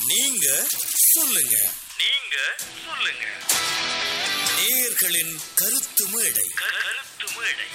நீங்க சொல்லுங்க நீங்க சொல்லுங்க நேயர்களின் கருத்து மேடை க- கருத்து மேடை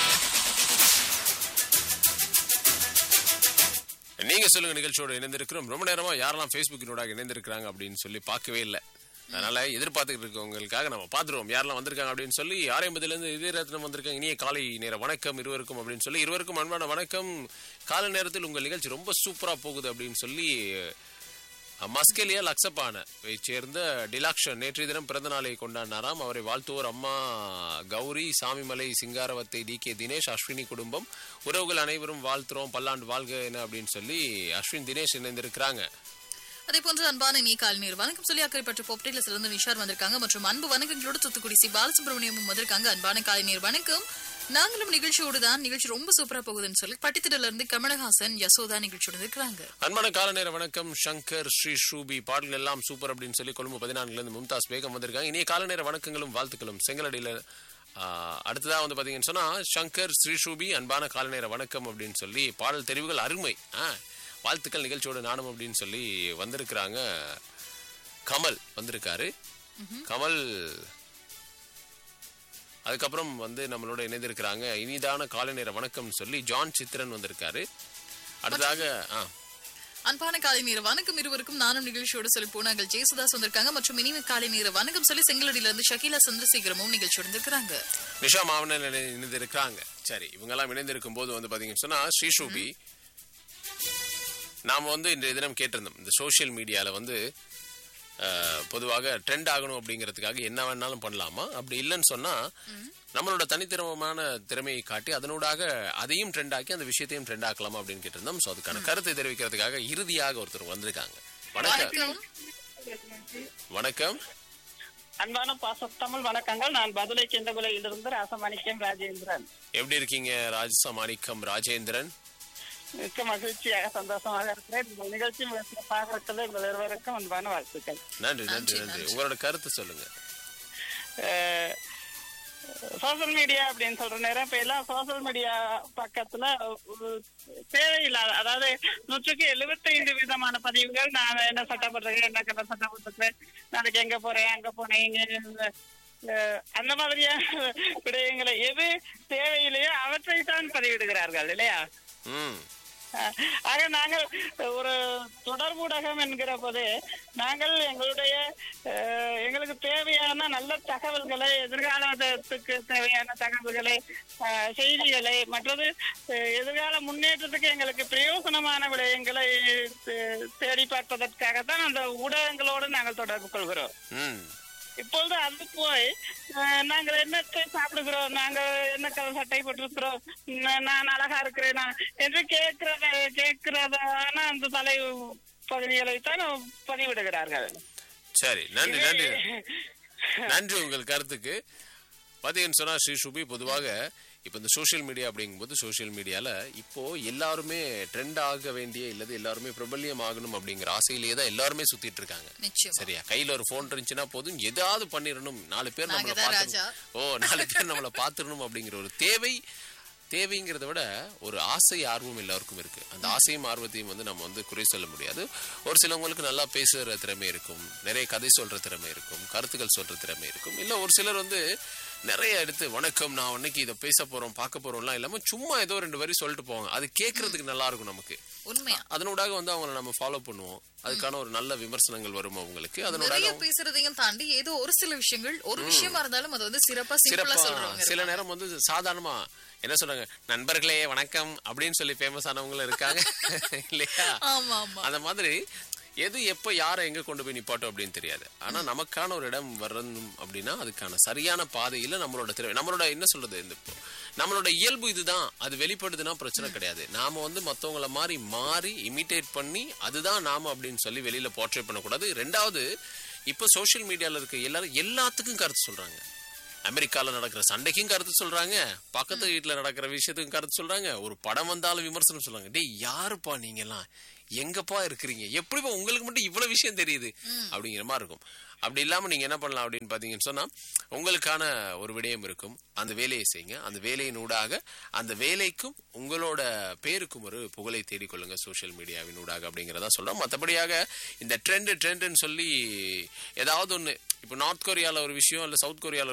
நீங்க சொல்லுங்க நிகழ்ச்சியோட இணைந்திருக்கிறோம் ரொம்ப நேரமா யாரெல்லாம் ஃபேஸ்புக்கினோட இணைந்திருக்கிறாங்க அப்படின்னு சொல்லி பார்க்கவே இல்லை அதனால எதிர்பார்த்துக்கிட்டு இருக்கவங்களுக்காக நம்ம பார்த்துருவோம் யாரெல்லாம் வந்திருக்காங்க அப்படின்னு சொல்லி ஆரம்பத்துல இருந்து இதே ரத்னம் வந்திருக்காங்க இனிய காலை நேர வணக்கம் இருவருக்கும் அப்படின்னு சொல்லி இருவருக்கும் அன்பான வணக்கம் காலை நேரத்தில் உங்கள் நிகழ்ச்சி ரொம்ப சூப்பரா போகுது அப்படின்னு சொல்லி மஸ்கெலியா லக்ஸப்பான சேர்ந்த டிலாக்ஷன் நேற்றைய தினம் பிறந்த நாளை கொண்டாடினாராம் அவரை வாழ்த்துவோர் அம்மா கௌரி சாமிமலை சிங்காரவத்தை டி கே தினேஷ் அஸ்வினி குடும்பம் உறவுகள் அனைவரும் வாழ்த்துறோம் பல்லாண்டு வாழ்க என அப்படின்னு சொல்லி அஸ்வின் தினேஷ் இணைந்திருக்கிறாங்க அதே போன்று அன்பான நீ காலநீர் வணக்கம் சொல்லி அக்கறைப்பட்டு பொப்டேல சிறந்த நிஷார் வந்திருக்காங்க மற்றும் அன்பு வணக்கங்களோடு தூத்துக்குடி சி பாலசுப்ரமணியமும் வந்திருக்காங்க அன்பான காலநீர் வணக்கம் நாங்களும் நிகழ்ச்சியோடு தான் நிகழ்ச்சி ரொம்ப சூப்பரா போகுதுன்னு சொல்லி பட்டித்திடல இருந்து கமலஹாசன் யசோதா நிகழ்ச்சியோடு இருக்கிறாங்க அன்பான கால நேர வணக்கம் சங்கர் ஸ்ரீ ஷூபி பாடல்கள் எல்லாம் சூப்பர் அப்படின்னு சொல்லி கொழும்பு பதினான்குல இருந்து மும்தாஸ் பேகம் வந்திருக்காங்க இனிய கால நேர வணக்கங்களும் வாழ்த்துக்களும் செங்கலடியில ஆஹ், அடுத்ததா வந்து பாத்தீங்கன்னு சொன்னா சங்கர் ஸ்ரீ ஷூபி அன்பான கால நேர வணக்கம் அப்படின்னு சொல்லி பாடல் தெரிவுகள் அருமை ஆ, வாழ்த்துக்கள் நிகழ்ச்சியோட நானும் அப்படின்னு சொல்லி வந்திருக்கிறாங்க கமல் வந்திருக்காரு கமல் அதுக்கப்புறம் வந்து நம்மளோட இணைந்திருக்கிறாங்க இனிதான காலை நேர வணக்கம் சொல்லி ஜான் சித்திரன் வந்திருக்காரு அடுத்ததாக ஆ அன்பான காலை நேர வணக்கம் இருவருக்கும் நானும் நிகழ்ச்சியோடு சொல்லி போனாங்க ஜெயசுதாஸ் வந்திருக்காங்க மற்றும் இனிமே காலை நேர வணக்கம் சொல்லி செங்கலடியில இருந்து ஷகீலா சந்திரசேகரமும் நிகழ்ச்சியோடு இருக்கிறாங்க நிஷா மாவன இணைந்து இருக்கிறாங்க சரி இவங்கெல்லாம் இணைந்திருக்கும் போது வந்து பாத்தீங்கன்னு சொன்னா ஸ்ரீஷூபி நாம வந்து இன்றைய தினம் கேட்டிருந்தோம் இந்த சோஷியல் மீடியால வந்து அஹ், பொதுவாக ட்ரெண்ட் ஆகணும் அப்படிங்கிறதுக்காக என்ன வேணாலும் பண்ணலாமா அப்படி இல்லைன்னு சொன்னா நம்மளோட தனித்திறமான திறமையை காட்டி அதனூடாக அதையும் ட்ரெண்ட் ஆக்கி அந்த விஷயத்தையும் ட்ரெண்ட் ஆக்கலாமா அப்படின்னு கேட்டிருந்தோம் ஸோ அதுக்கான கருத்தை தெரிவிக்கிறதுக்காக இறுதியாக ஒருத்தர் வந்திருக்காங்க வணக்கம் வணக்கம் அன்பான பாசத்தமிழ் வணக்கங்கள் நான் பதுளை செந்தகுலையிலிருந்து ராசமாணிக்கம் ராஜேந்திரன் எப்படி இருக்கீங்க ராஜசா மாணிக்கம் ராஜேந்திரன் மிக்க மகிழ்ச்சியாக சந்தோஷமாக இருக்கிறேன் இந்த நிகழ்ச்சி மிக சிறப்பாக இருக்கிறது உங்கள் இருவருக்கும் அன்பான வாழ்த்துக்கள் நன்றி நன்றி நன்றி உங்களோட கருத்து சொல்லுங்க சோசியல் மீடியா அப்படின்னு சொல்ற நேரம் இப்ப எல்லாம் சோசியல் மீடியா பக்கத்துல ஒரு தேவையில்லாத அதாவது நூற்றுக்கு எழுபத்தைந்து விதமான பதிவுகள் நான் என்ன சட்டப்படுறேன் என்ன கதை சட்டப்படுறேன் நாளைக்கு எங்க போறேன் அங்க போனேன் இங்க இந்த, அஹ், அந்த மாதிரியான விடயங்களை எது தேவையில்லையோ அவற்றை தான் பதிவிடுகிறார்கள் இல்லையா ம் அஹ் ஆக நாங்கள் ஒரு தொடர் ஊடகம் என்கிற போது நாங்கள் எங்களுடைய அஹ், எங்களுக்கு தேவையான நல்ல தகவல்களை எதிர்காலத்துக்கு தேவையான தகவல்களை அஹ், செய்திகளை மற்றது அஹ், எதிர்கால முன்னேற்றத்துக்கு எங்களுக்கு பிரயோசனமான விடயங்களை தே- தேடி பார்ப்பதற்காகத்தான் அந்த ஊடகங்களோடு நாங்கள் தொடர்பு கொள்கிறோம் ம் இப்பொழுது அது போய் அஹ், நாங்கள் என்னத்தை சாப்பிடுகிறோம் நாங்கள் என்ன கலர் சட்டை போட்டிருக்கிறோம் நா- நான் அழகா இருக்கிறேனா என்று கேட்கிறத கேட்கிறதான அந்த தலை பகுதிகளை தான் பதிவிடுகிறார்கள் சரி நன்றி நன்றி நன்றி உங்கள் கருத்துக்கு பாத்தீங்கன்னு சொன்னா ஸ்ரீ சுபி பொதுவாக இப்போ இந்த சோஷியல் மீடியா அப்படிங்கும்போது சோஷியல் மீடியால இப்போ எல்லாருமே ட்ரெண்ட் ஆக வேண்டிய இல்லது எல்லாருமே பிரபல்யம் ஆகணும் அப்படிங்கிற ஆசையிலேயே தான் எல்லாருமே சுத்திட்டு இருக்காங்க நிச்சயம் சரியா கையில ஒரு போன் இருந்துச்சுன்னா போதும் ஏதாவது பண்ணிடணும் நாலு பேர் நாங்க நம்மள தான் பார்த்து ராஜா. ஓ நாலு பேர் நம்மள பார்த்துடணும் அப்படிங்கிற ஒரு தேவை தேவைங்கிறத விட ஒரு ஆசை ஆர்வம் எல்லாருக்கும் இருக்கு அந்த ஆசையும் ஆர்வத்தையும் வந்து நம்ம வந்து குறை சொல்ல முடியாது ஒரு சிலவங்களுக்கு நல்லா பேசுற திறமை இருக்கும் நிறைய கதை சொல்ற திறமை இருக்கும் கருத்துக்கள் சொல்ற திறமை இருக்கும் இல்ல ஒரு சிலர் வந்து நிறைய எடுத்து வணக்கம் நான் அன்னைக்கு இதை பேச போறோம் பார்க்க போறோம்லாம் இல்லாம சும்மா ஏதோ ரெண்டு வரி சொல்லிட்டு போவாங்க அது கேட்கறதுக்கு நல்லா இருக்கும் நமக்கு உண்மையா அதனூடாக வந்து அவங்கள நம்ம ஃபாலோ பண்ணுவோம் அதுக்கான ஒரு நல்ல விமர்சனங்கள் வரும் அவங்களுக்கு அதனூடாக நிறைய பேசுறதையும் தாண்டி ஏதோ ஒரு சில விஷயங்கள் ஒரு விஷயமா இருந்தாலும் அது வந்து சிறப்பா சிம்பிளா சிறப்பா சொல்றவங்க சில நேரம் வந்து சாதாரணமா என்ன சொல்றாங்க நண்பர்களே வணக்கம் அப்படின்னு சொல்லி ஃபேமஸ் ஆனவங்களும் இருக்காங்க இல்லையா ஆமா ஆமா அந்த மாதிரி எது எப்ப யாரை எங்க கொண்டு போய் நிப்பாட்டும் அப்படின்னு தெரியாது ஆனா நமக்கான ஒரு இடம் வரணும் அப்படின்னா அதுக்கான சரியான பாதையில நம்மளோட திறமை நம்மளோட என்ன சொல்றது இந்த இப்போ நம்மளோட இயல்பு இதுதான் அது வெளிப்படுதுன்னா பிரச்சனை கிடையாது நாம வந்து மத்தவங்கள மாதிரி மாறி இமிட்டேட் பண்ணி அதுதான் நாம அப்படின்னு சொல்லி வெளியில போர்ட்ரேட் பண்ணக்கூடாது ரெண்டாவது இப்போ சோஷியல் மீடியால இருக்க எல்லாரும் எல்லாத்துக்கும் கருத்து சொல்றாங்க அமெரிக்கால நடக்கிற சண்டைக்கும் கருத்து சொல்றாங்க பக்கத்து வீட்டுல நடக்கிற விஷயத்துக்கும் கருத்து சொல்றாங்க ஒரு படம் வந்தாலும் விமர்சனம் சொல்றாங்க டேய் யாருப்பா நீங்க எல்லாம் எங்கப்பா இருக்கிறீங்க எப்படிப்பா உங்களுக்கு மட்டும் இவ்வளவு விஷயம் தெரியுது அப்படிங்கிற மாதிரி இருக்கும் அப்படி இல்லாம நீங்க என்ன பண்ணலாம் அப்படின்னு பாத்தீங்கன்னு சொன்னா உங்களுக்கான ஒரு விடயம் இருக்கும் அந்த வேலையை செய்யுங்க அந்த வேலையின் ஊடாக அந்த வேலைக்கும் உங்களோட பேருக்கும் ஒரு புகழை தேடிக்கொள்ளுங்க சோஷியல் மீடியாவின் ஊடாக அப்படிங்கிறதா சொல்றோம் மற்றபடியாக இந்த ட்ரெண்ட் ட்ரெண்ட்னு சொல்லி ஏதாவது ஒண்ணு இப்போ நார்த் கொரியால ஒரு விஷயம் இல்ல சவுத் கொரியால